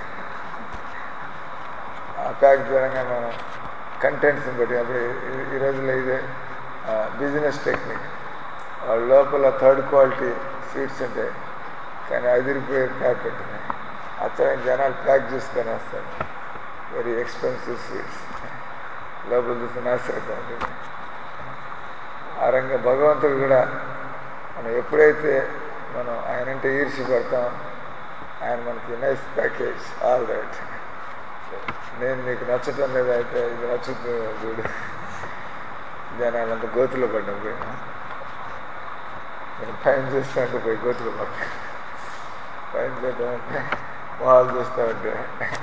ఆ ప్యాక్ ద్వారా మనం కంటెంట్స్ని బట్టి అప్పుడు ఈ రోజుల్లో ఇదే బిజినెస్ టెక్నిక్ వాళ్ళ లోపల థర్డ్ క్వాలిటీ స్వీట్స్ ఉంటాయి కానీ అదిరిపోయే ప్యాకెట్ అచ్చమైన జనాలు ప్యాక్ చేసుకొని వస్తారు వెరీ ఎక్స్పెన్సివ్ స్వీట్స్ లోపల చూసి నాశనకం ఉంటుంది ఆ రంగ భగవంతుడు కూడా మనం ఎప్పుడైతే మనం ఆయనంటే ఈర్షి పడతాం ఆయన మనకి నైస్ ప్యాకేజ్ ఆల్ రైట్ నేను నీకు నచ్చటం లేదా అయితే ఇది నచ్చుతుంది చూడు జనాలంతా గోతులో పడ్డాం పోయి నేను పైన చూస్తాంటే పోయి గోతులో పడ్డా పైన చూద్దామంటే వాళ్ళు చూస్తూ ఉంటే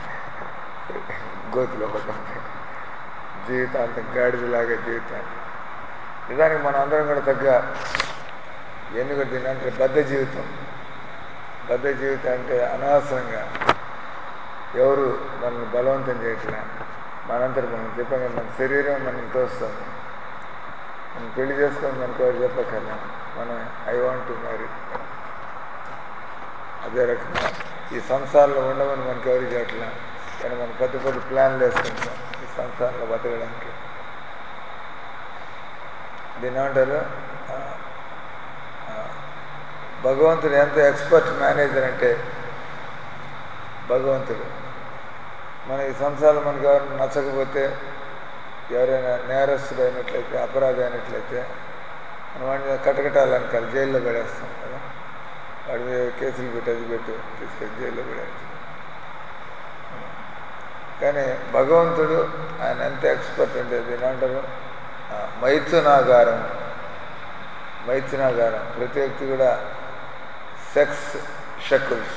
గోతులో పడ్డాం జీవితాంతం గాడిదలాగా జీవితాన్ని నిజానికి మన అందరం కూడా తగ్గ ఎన్ని కూడా దీని అంటే బద్ధ జీవితం బద్ధ జీవితం అంటే అనవసరంగా ఎవరు మనల్ని బలవంతం చేయట్లే మనంతటి మనం చెప్పాం కదా మన శరీరం మనం తోస్తుంది మనం పెళ్లి చేసుకొని మనకు ఎవరు చెప్పక్కర్లా మనం ఐ వాంట్ టు మ్యారీ అదే రకంగా ఈ సంసారంలో ఉండమని మనకి ఎవరు చేయట్లే కానీ మనం పెద్ద పెద్ద ప్లాన్లు వేసుకుంటాం ఈ సంసారంలో బతకడానికి దీన్ని ఏమంటారు భగవంతుడు ఎంత ఎక్స్పర్ట్ మేనేజర్ అంటే భగవంతుడు మన ఈ సంసారం మనకు ఎవరైనా నచ్చకపోతే ఎవరైనా నేరస్తుడు అయినట్లయితే అపరాధి అయినట్లయితే మనం వాడిని కటకటాలనుకాలి జైల్లో పడేస్తాం కదా వాడి మీద కేసులు పెట్టి అది పెట్టు తీసుకెళ్ళి జైల్లో పడేస్తాం కానీ భగవంతుడు ఆయన ఎంత ఎక్స్పర్ట్ అంటే దీని అంటారు ఆ, మైథునాగారం మైథునాగారం ప్రతి వ్యక్తి కూడా సెక్స్ షకుల్స్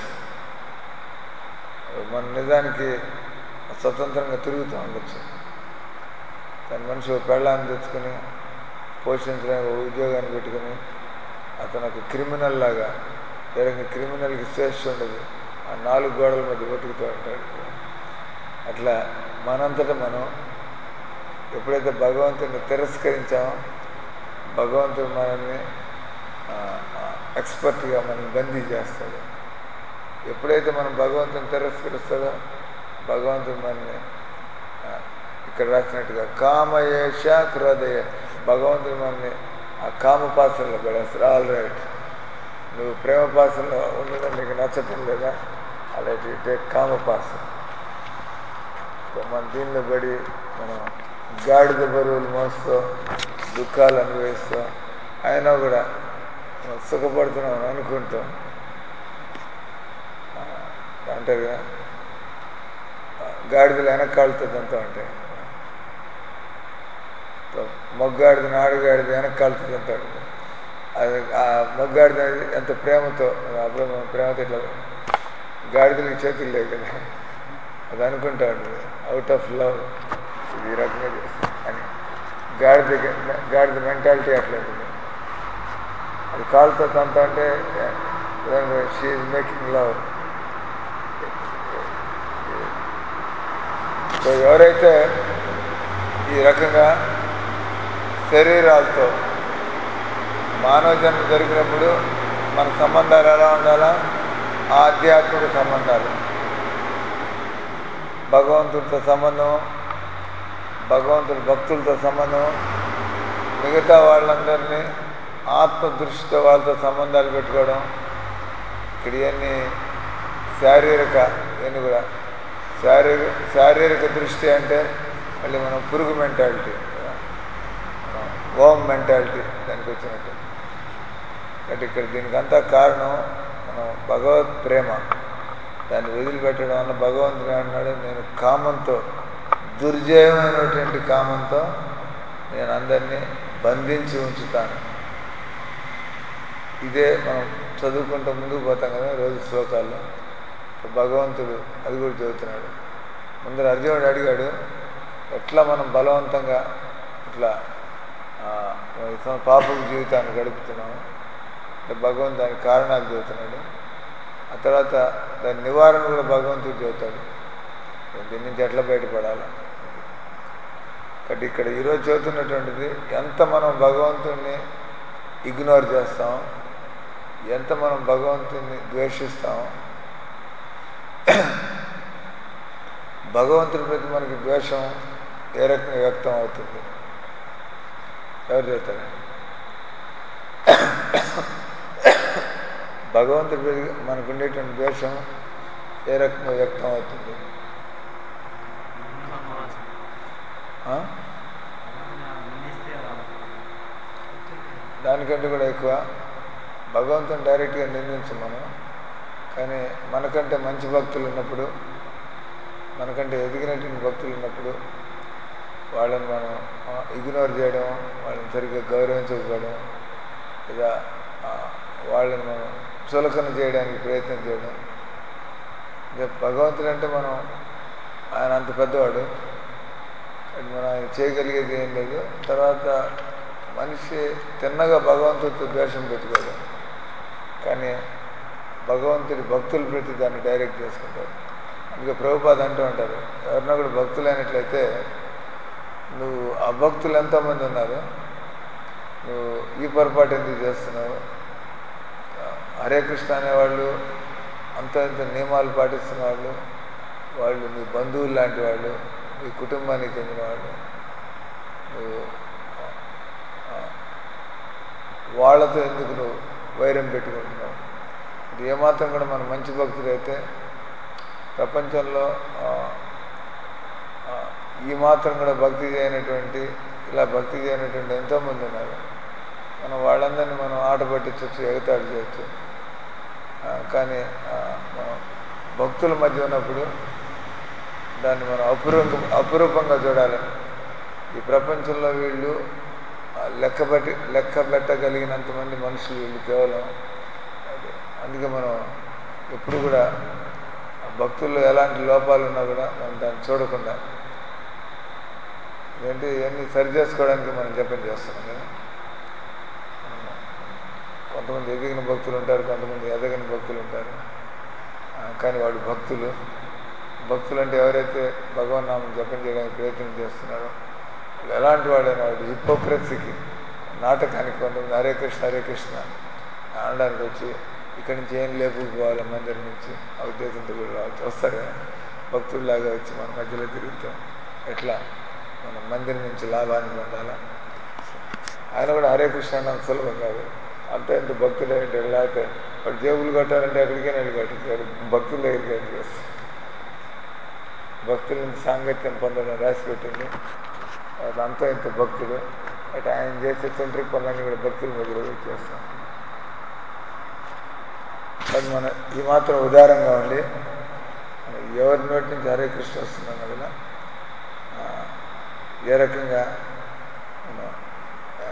మన నిజానికి స్వతంత్రంగా తిరుగుతూ ఉండొచ్చు కానీ మనిషి ఒక పెళ్ళాన్ని తెచ్చుకొని పోషించడానికి ఒక ఉద్యోగాన్ని పెట్టుకొని అతను ఒక క్రిమినల్ లాగా ఏ రకంగా క్రిమినల్కి స్వేచ్ఛ ఉండదు ఆ నాలుగు గోడల మధ్య బతుకుతూ ఉంటాడు అట్లా మనంతటా మనం ఎప్పుడైతే భగవంతుడిని తిరస్కరించామో భగవంతుడు మనల్ని ఎక్స్పర్ట్గా మనల్ని బందీ చేస్తాడు ఎప్పుడైతే మనం భగవంతుని తిరస్కరిస్తాడో భగవంతుడు మనల్ని ఆ, ఇక్కడ రాసినట్టుగా కామయేష క్రోధయ భగవంతుడు మనల్ని ఆ కామపాసనలో పడేస్తాడు ఆల్ రైట్ నువ్వు ప్రేమపాసనలో ఉండడం నీకు నచ్చటం లేదా అలాంటి టేక్ కామపాసన సో మన దీనిలో పడి మనం గాడిద బరువులు మోస్తూ దుఃఖాలు అనుభవిస్తూ అయినా కూడా మనం సుఖపడుతున్నాం అని అనుకుంటాం ఆ, అంటారు కదా ఆ, గాడిదలు వెనక్కాలుతుంది అంతా ఉంటాయి సో మొగ్గాడిద ఆడగాడిద వెనక్కాలుతుంది అంతా ఉంటుంది అది ఆ మొగ్గాడిద అనేది ఎంత ప్రేమతో అప్పుడు మనం ప్రేమతో ఇట్లా గాడిదలకి చేతులు లేవు కదా అది అనుకుంటా ఉంటుంది అవుట్ ఆఫ్ లవ్ ఇది ఈ రకంగా చేస్తుంది అని గాడిద గాడిద మెంటాలిటీ అట్లా ఉంటుంది అది కాలుతో తంత అంటే షీఈ్ మేకింగ్ లవ్ సో ఎవరైతే ఈ రకంగా శరీరాలతో మానవ జన్మ జరిగినప్పుడు మన సంబంధాలు ఎలా ఉండాలా ఆధ్యాత్మిక సంబంధాలు భగవంతుడితో సంబంధం భగవంతుడి భక్తులతో సంబంధం మిగతా వాళ్ళందరినీ ఆత్మ దృష్టితో వాళ్ళతో సంబంధాలు పెట్టుకోవడం ఇక్కడ ఇవన్నీ శారీరక ఇవన్నీ కూడా శారీరక శారీరక దృష్టి అంటే మళ్ళీ మనం పురుగు మెంటాలిటీ ఓం మెంటాలిటీ దానికి వచ్చినట్టు కాబట్టి ఇక్కడ దీనికి అంతా కారణం మనం భగవత్ ప్రేమ దాన్ని వదిలిపెట్టడం వల్ల భగవంతుడు ఏమన్నాడు నేను కామంతో దుర్జయమైనటువంటి కామంతో నేను అందరినీ బంధించి ఉంచుతాను ఇదే మనం చదువుకుంటూ ముందుకు పోతాం కదా రోజు శ్లోకాల్లో భగవంతుడు అది కూడా చెబుతున్నాడు ముందర అర్జునుడు అడిగాడు ఎట్లా మనం బలవంతంగా ఇట్లా ఆ, ఈ సం- పాపపు జీవితాన్ని గడుపుతున్నాము అంటే భగవంతుడు దానికి కారణాలు చెబుతున్నాడు ఆ తర్వాత దాని నివారణ కూడా భగవంతుడు చెబుతాడు దీని నుంచి ఎట్లా బయటపడాలి కాబట్టి ఇక్కడ ఈరోజు చదువుతున్నటువంటిది ఎంత మనం భగవంతుడిని ఇగ్నోర్ చేస్తాం ఎంత మనం భగవంతుడిని ద్వేషిస్తాం భగవంతుడి ప్రతి మనకి ద్వేషం ఏ రకంగా వ్యక్తం అవుతుంది ఎవరు చెప్తారు భగవంతుడి ప్రతి మనకు ఉండేటువంటి ద్వేషం ఏ రకంగా వ్యక్తం అవుతుంది సహవాసం ఆ? దానికంటే కూడా ఎక్కువ భగవంతుని డైరెక్ట్గా నిందించం మనం కానీ మనకంటే మంచి భక్తులు ఉన్నప్పుడు మనకంటే ఎదిగినటువంటి భక్తులు ఉన్నప్పుడు వాళ్ళని మనం ఇగ్నోర్ చేయడం వాళ్ళని సరిగ్గా గౌరవించకపోవడం లేదా ఆ, వాళ్ళని మనం చులకన చేయడానికి ప్రయత్నం చేయడం ఇక భగవంతుడు అంటే మనం ఆయన అంత పెద్దవాడు అది మనం ఆయన చేయగలిగేది ఏం లేదు తర్వాత మనిషి తిన్నగా భగవంతుడితో ద్వేషం పెట్టుకోవడం కానీ భగవంతుడి భక్తుల ప్రతి దాన్ని డైరెక్ట్ చేసుకుంటారు అందుకే ప్రభుపాద అంటూ ఉంటారు ఎవరన్నా కూడా భక్తులైనట్లయితే నువ్వు అభక్తులు ఎంతోమంది ఉన్నారు నువ్వు ఈ పొరపాటు ఎందుకు చేస్తున్నావు హరే కృష్ణ అనేవాళ్ళు అంత ఇంత నియమాలు పాటిస్తున్న వాళ్ళు వాళ్ళు నీ బంధువులు లాంటి వాళ్ళు నీ కుటుంబానికి చెందిన వాళ్ళు నువ్వు ఆ, వాళ్ళతో ఎందుకు నువ్వు వైరం పెట్టుకుంటున్నావు ఇది ఏమాత్రం కూడా మన మంచి భక్తులైతే ప్రపంచంలో ఆ, ఆ, ఈ మాత్రం కూడా భక్తి చేయనటువంటి ఇలా భక్తి చేయనటువంటి ఎంతోమంది ఉన్నారు మనం వాళ్ళందరినీ మనం ఆట పట్టించవచ్చు ఎగతాళి చేయొచ్చు ఆ, కానీ ఆ, మనం భక్తుల మధ్య ఉన్నప్పుడు దాన్ని మనం అపురూప అపురూపంగా చూడాలి ఈ ప్రపంచంలో వీళ్ళు ఆ, లెక్క పెట్టి లెక్క పెట్టగలిగినంత మంది మనుషులు వీళ్ళు కేవలం అది అందుకే మనం ఎప్పుడు కూడా ఆ భక్తుల్లో ఎలాంటి లోపాలు ఉన్నా కూడా మనం దాన్ని చూడకుండా ఏంటి ఇవన్నీ సరి చేసుకోవడానికి మనం జపం చేస్తున్నాం కదా కొంతమంది ఎదిగిన భక్తులు ఉంటారు కొంతమంది ఎదగని భక్తులు ఉంటారు ఆ, కానీ వాళ్ళు భక్తులు భక్తులు అంటే ఎవరైతే భగవన్ నామం జపం చేయడానికి ప్రయత్నం చేస్తున్నారో వాళ్ళు ఎలాంటి వాడైనా వాడు హిపోక్రసీకి నాటకానికి కొంతమంది హరే కృష్ణ హరే కృష్ణ అనడానికి వచ్చి ఇక్కడి నుంచి ఏం లేపుకుపోవాలి మందిరం నుంచి ఆ ఉద్దేశంతో కూడా రావచ్చు వస్తారు కదా భక్తుల్లాగా వచ్చి మన మధ్యలో తిరుగుతాం ఎట్లా మనం మందిరం నుంచి లాభాన్ని పొందాలా ఆయన కూడా హరే కృష్ణ అన్నం సులభం కాదు అంత ఇంత భక్తులు ఏంటి లేకపోతే వాడు జేబులు కట్టాలంటే ఎక్కడికైనా వెళ్ళి కట్టించాడు భక్తుల దగ్గరికి వెళ్ళి చేస్తాడు భక్తుల నుంచి సాంగత్యం పొందడం రాసి పెట్టింది అది అంతా ఇంత భక్తులు అటు ఆయన చేసే తుంట్రి పనులన్నీ కూడా భక్తుల మధ్యలో పోయి చేస్తాం అది మన ఈ మాత్రం ఉదారంగా ఉండి ఎవరి నోటి నుంచి హరే కృష్ణ వస్తుందన్న కూడా ఆ, ఏ రకంగా మనం ఆ,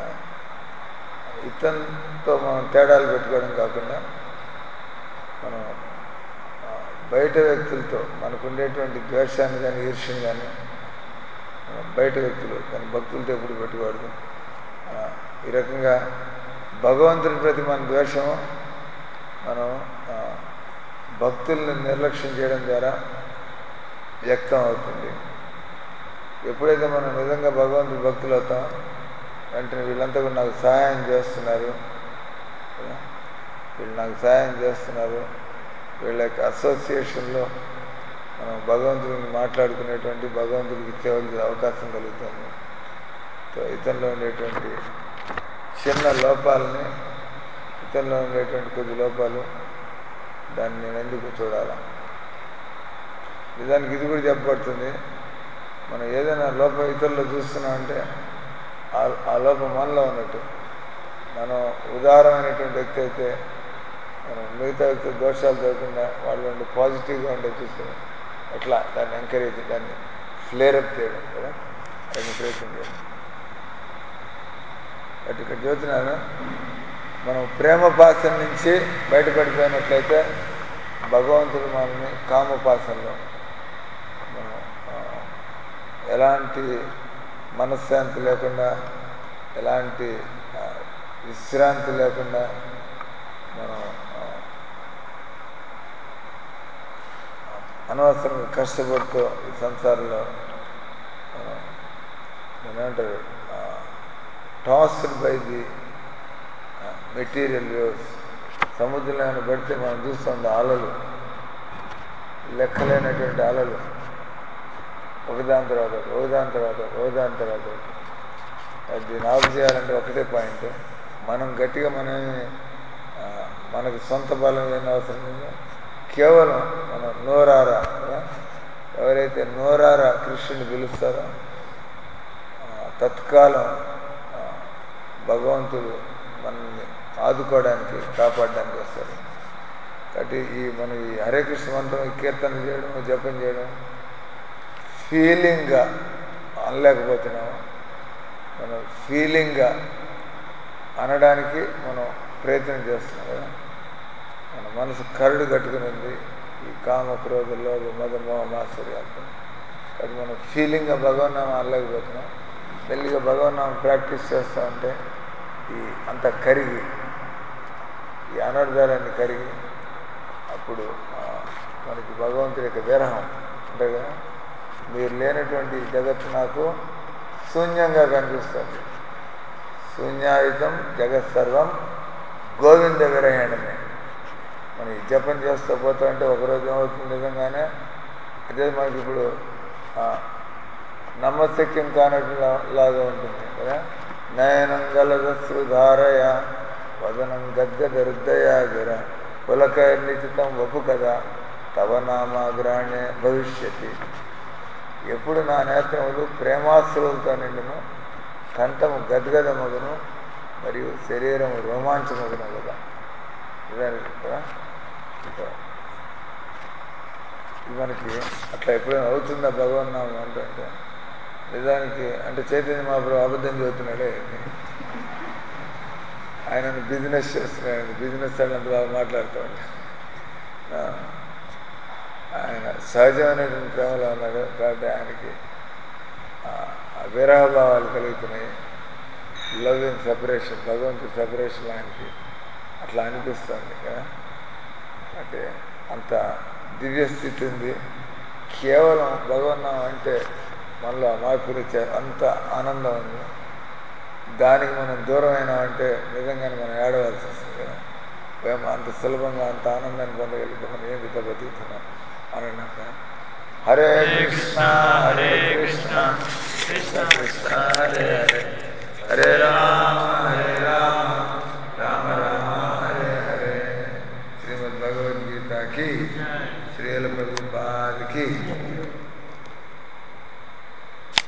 ఇతనితో మనం తేడాలు పెట్టుకోవడం కాకుండా మనం ఆ, బయట వ్యక్తులతో మనకు ఉండేటువంటి ద్వేషాన్ని కానీ ఈర్ష్యని కానీ మనం బయట వ్యక్తులు కానీ భక్తులతో ఎప్పుడు పెట్టుకోవద్దు ఆ, ఈ రకంగా భగవంతుని ప్రతి మన ద్వేషము మనం ఆ, భక్తుల్ని నిర్లక్ష్యం చేయడం ద్వారా వ్యక్తం అవుతుంది ఎప్పుడైతే మనం నిజంగా భగవంతుడి భక్తులు అవుతాం వెంటనే వీళ్ళంతా కూడా నాకు సహాయం చేస్తున్నారు కదా? వీళ్ళు నాకు సహాయం చేస్తున్నారు వీళ్ళ యొక్క అసోసియేషన్లో మనం భగవంతుడిని మాట్లాడుకునేటువంటి భగవంతుడికి ఇచ్చేవాళ్ళకి అవకాశం కలుగుతుంది సో ఇతనిలో ఉండేటువంటి చిన్న లోపాలని ఇతనిలో ఉండేటువంటి కొద్ది లోపాలు దాన్ని నేను ఎందుకు చూడాలా నిజానికి ఇది కూడా చెప్పబడుతుంది మనం ఏదైనా లోపం ఇతరుల్లో చూస్తున్నామంటే ఆ ఆ లోపం మనలో ఉన్నట్టు మనం ఉదారమైనటువంటి వ్యక్తి అయితే మనం మిగతా వ్యక్తి దోషాలు చూడకుండా వాళ్ళు ఉండి పాజిటివ్గా ఉండే చూస్తే ఎట్లా దాన్ని ఎంకరేజ్ దాన్ని ఫ్లేరప్ చేయడం కదా దాన్ని ప్రయత్నం చేయడం అటు ఇక్కడ చూస్తున్నాను మనం ప్రేమ పాసం నుంచి బయటపడిపోయినట్లయితే భగవంతుడు మనల్ని కామపాసంలో మనం ఆ, ఎలాంటి మనశ్శాంతి లేకుండా ఎలాంటి ఆ, విశ్రాంతి లేకుండా మనం ఆ, అనవసరంగా కష్టపడుతూ ఈ సంసారంలో మనం దాన్ని ఏమంటారు tossed by the material views సముద్రంలో ఏమైనా పడితే మనం చూస్తుంది అలలు లెక్కలేనటువంటి అలలు ఒకదాని తర్వాత ఒకటి, ఒకదాని తర్వాత ఒకటి, ఒకదాని తర్వాత ఒకటి. అది దీన్ని ఆఫ్ చేయాలంటే ఒకటే పాయింట్ మనం గట్టిగా మనమే ఆ, మనకు సొంత బలం ఏం అవసరం లేదు కేవలం మనం నోరారా కదా? ఎవరైతే నోరారా కృష్ణుని పిలుస్తారో ఆ, తత్కాలం ఆ, భగవంతుడు మనల్ని ఆదుకోవడానికి కాపాడడానికి వస్తారు కాబట్టి ఈ మన ఈ హరే కృష్ణ మంత్రం ఈ కీర్తన చేయడం జపం చేయడం ఫీలింగ్గా అనలేకపోతున్నాము మనం ఫీలింగ్గా అనడానికి మనం ప్రయత్నం చేస్తున్నాం కదా మన మనసు కరడు కట్టుకుని ఉంది ఈ కామ క్రోధ లోభ మద మోహ మాత్సర్యాలతో కాబట్టి మనం ఫీలింగ్గా భగవన్నామం అనలేకపోతున్నాం మెల్లిగా భగవన్నామం ప్రాక్టీస్ చేస్తూ ఉంటే ఈ అంత కరిగి ఈ అనర్థాలన్నీ కరిగి అప్పుడు ఆ, మనకి భగవంతుడి యొక్క విరహం అంటే కదా మీరు లేనటువంటి ఈ జగత్తు నాకు శూన్యంగా కనిపిస్తుంది శూన్యాయుతం జగత్ సర్వం గోవింద విరహణమే మనం ఈ జపం చేస్తూ పోతా ఉంటే ఒకరోజు ఏమవుతుంది నిజంగానే అదే మనకి ఇప్పుడు ఆ, నమ్మశక్యం కానట్టు లాగా ఉంటుంది కదా నయనం గలదశ్రుధారయ వదనం గద్గద హృదయ గిర పులకైర్నిచితం వపు కదా తవ నామాగ్రాణ్య భవిష్యతి ఎప్పుడు నా నేత్రములు ప్రేమాశ్రులతో నిండును కంఠము గద్గదమగును మరియు శరీరము రోమాంచమగును కదా నిజానికి కదా ఇంకా ఇది మనకి అట్లా ఎప్పుడైనా అవుతుందా భగవన్నామం అంటే నిజానికి అంటే చైతన్య మహాప్రభు అబద్ధం చెబుతున్నాడే ఆయన బిజినెస్ చేస్తున్నాడు బిజినెస్ అంత బాగా మాట్లాడుతూ ఉంటాడు ఆ, ఆయన సహజమైనటువంటి ప్రేమలో ఉన్నాడు కాబట్టి ఆయనకి ఆ, ఆ విరహభావాలు కలుగుతున్నాయి లవ్ ఇన్ సెపరేషన్ భగవంతుడి సెపరేషన్ ఆయనకి అట్లా అనిపిస్తుంది కదా అంటే అంత దివ్య స్థితి ఉంది కేవలం భగవన్నామం అంటే మనలో ఆ మార్పులు వచ్చే అంత ఆనందం ఉంది దానికి మనం దూరం అయినామంటే నిజంగానే మనం ఏడవలసి వస్తుంది కదా మేము అంత సులభంగా అంత ఆనందాన్ని పొందగలిగితే మనం ఏం విధంగా బతుకుతున్నాం అనండి హరే కృష్ణ హరే కృష్ణ కృష్ణ కృష్ణ హరే హరే హరే రామ హరే రామ రామ రామ హరే హరే శ్రీమద్ భగవద్గీత కి శ్రీల ప్రభుపాద్ కి